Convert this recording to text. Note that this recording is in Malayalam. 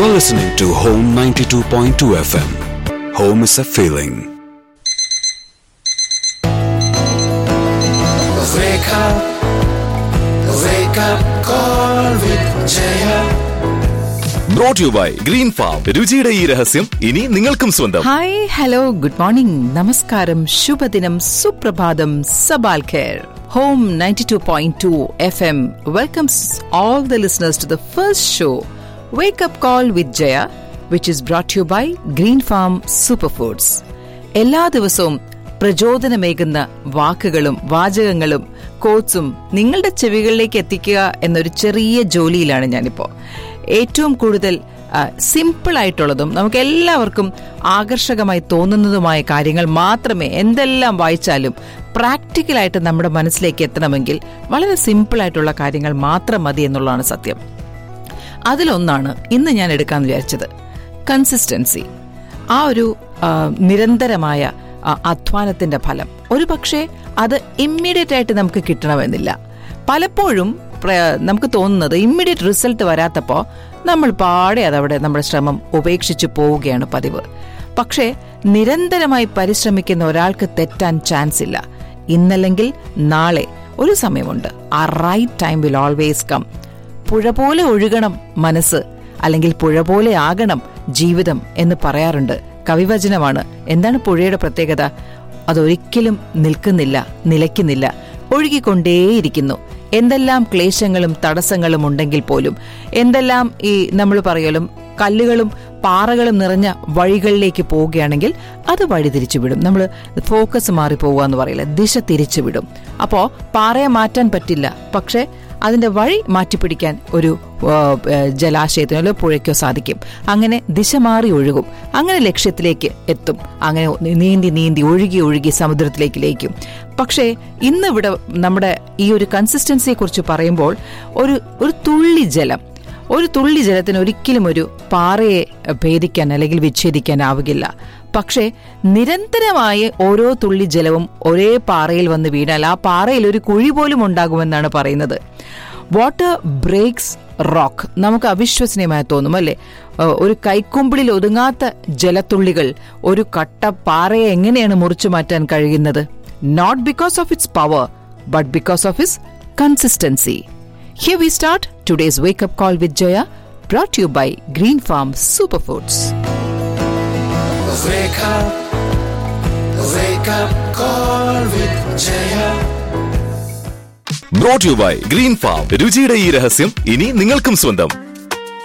You're listening to Home 92.2 FM. Home is a feeling. Wake up, wake up, call with Jaya. Brought you by green farm രുചിയുടെ ഈ രഹസ്യം ഇനി നിങ്ങൾക്കും സ്വന്തം ഹായ് ഹലോ ഗുഡ് മോർണിംഗ് നമസ്കാരം ശുഭദിനം സുപ്രഭാതം സബാൽ ഖേർ ഹോം ninety two point two F M welcomes all the listeners to the first show wake up call with Jaya which is brought you by green farm super foods എല്ലാ ദിവസവും പ്രചോദനമേകുന്ന വാക്കുകളും വാചകങ്ങളും കോട്സും നിങ്ങളുടെ ചെവികളിലേക്ക് എത്തിക്കുക എന്നൊരു ചെറിയ ജോലിയിലാണ് ഞാനിപ്പോ ഏറ്റവും കൂടുതൽ സിമ്പിൾ ആയിട്ടുള്ളതും നമുക്ക് എല്ലാവർക്കും ആകർഷകമായി തോന്നുന്നതുമായ കാര്യങ്ങൾ മാത്രമേ എന്തെല്ലാം വായിച്ചാലും പ്രാക്ടിക്കലായിട്ട് നമ്മുടെ മനസ്സിലേക്ക് എത്തണമെങ്കിൽ വളരെ സിമ്പിൾ ആയിട്ടുള്ള കാര്യങ്ങൾ മാത്രം മതി എന്നുള്ളതാണ് സത്യം അതിലൊന്നാണ് ഇന്ന് ഞാൻ എടുക്കാന്ന് വിചാരിച്ചത് കൺസിസ്റ്റൻസി ആ ഒരു ആ, നിരന്തരമായ ആ, അധ്വാനത്തിന്റെ ഫലം ഒരു പക്ഷേ അത് ഇമ്മീഡിയറ്റ് ആയിട്ട് നമുക്ക് കിട്ടണമെന്നില്ല പലപ്പോഴും പ്ര- നമുക്ക് തോന്നുന്നത് ഇമ്മീഡിയറ്റ് റിസൾട്ട് വരാത്തപ്പോൾ നമ്മൾ പാടെ അതവിടെ നമ്മുടെ ശ്രമം ഉപേക്ഷിച്ച് പോവുകയാണ് പതിവ് പക്ഷേ നിരന്തരമായി പരിശ്രമിക്കുന്ന ഒരാൾക്ക് തെറ്റാൻ ചാൻസ് ഇല്ല ഇന്നല്ലെങ്കിൽ നാളെ ഒരു സമയമുണ്ട് ആ right time will always come പുഴ പോലെ ഒഴുകണം മനസ്സ് അല്ലെങ്കിൽ പുഴ പോലെ ആകണം ജീവിതം എന്ന് പറയാറുണ്ട് കവിവചനമാണ് എന്താണ് പുഴയുടെ പ്രത്യേകത അതൊരിക്കലും നിൽക്കുന്നില്ല നിലയ്ക്കുന്നില്ല ഒഴുകിക്കൊണ്ടേയിരിക്കുന്നു എന്തെല്ലാം ക്ലേശങ്ങളും തടസ്സങ്ങളും ഉണ്ടെങ്കിൽ പോലും എന്തെല്ലാം ഈ നമ്മൾ പറയലും കല്ലുകളും പാറകളും നിറഞ്ഞ വഴികളിലേക്ക് പോവുകയാണെങ്കിൽ അത് വഴി തിരിച്ചുവിടും നമ്മൾ ഫോക്കസ് മാറി പോവുക എന്ന് പറയില്ല ദിശ തിരിച്ചുവിടും അപ്പോ പാറയെ മാറ്റാൻ പറ്റില്ല പക്ഷെ അതിന്റെ വഴി മാറ്റിപ്പിടിക്കാൻ ഒരു ആ, ആ, ജലാശയത്തിനോ അല്ലെങ്കിൽ പുഴയ്ക്കോ സാധിക്കും അങ്ങനെ ദിശ മാറി ഒഴുകും അങ്ങനെ ലക്ഷ്യത്തിലേക്ക് എത്തും അങ്ങനെ നീന്തി നീന്തി ഒഴുകി ഒഴുകി സമുദ്രത്തിലേക്ക് ലയിക്കും പക്ഷേ ഇന്ന് ഇവിടെ നമ്മുടെ ഈ ഒരു കൺസിസ്റ്റൻസിയെ കുറിച്ച് പറയുമ്പോൾ ഒരു ഒരു തുള്ളി ജലം ഒരു തുള്ളി ജലത്തിന് ഒരിക്കലും ഒരു പാറയെ ഭേദിക്കാൻ അല്ലെങ്കിൽ വിച്ഛേദിക്കാനാവുകയില്ല പക്ഷേ നിരന്തരമായി ഓരോ തുള്ളി ജലവും ഒരേ പാറയിൽ വന്ന് വീണാൽ ആ പാറയിൽ ഒരു കുഴി പോലും ഉണ്ടാകുമെന്നാണ് പറയുന്നത് വാട്ടർ ബ്രേക്സ് റോക്ക് നമുക്ക് അവിശ്വസനീയമായി തോന്നും അല്ലേ ഏഹ് ഒരു കൈക്കുമ്പിളിൽ ഒതുങ്ങാത്ത ജലത്തുള്ളികൾ ഒരു കട്ട പാറയെ എങ്ങനെയാണ് മുറിച്ചു മാറ്റാൻ കഴിയുന്നത് not because of its power but because of its consistency Here we start today's wake up call with Jaya, brought to you by Green Farm Superfoods. Wake up, wake up, call with Jaya. Brought you by green farm രുചിയുടെ ഈ രഹസ്യം ഇനി നിങ്ങൾക്കും സ്വന്തം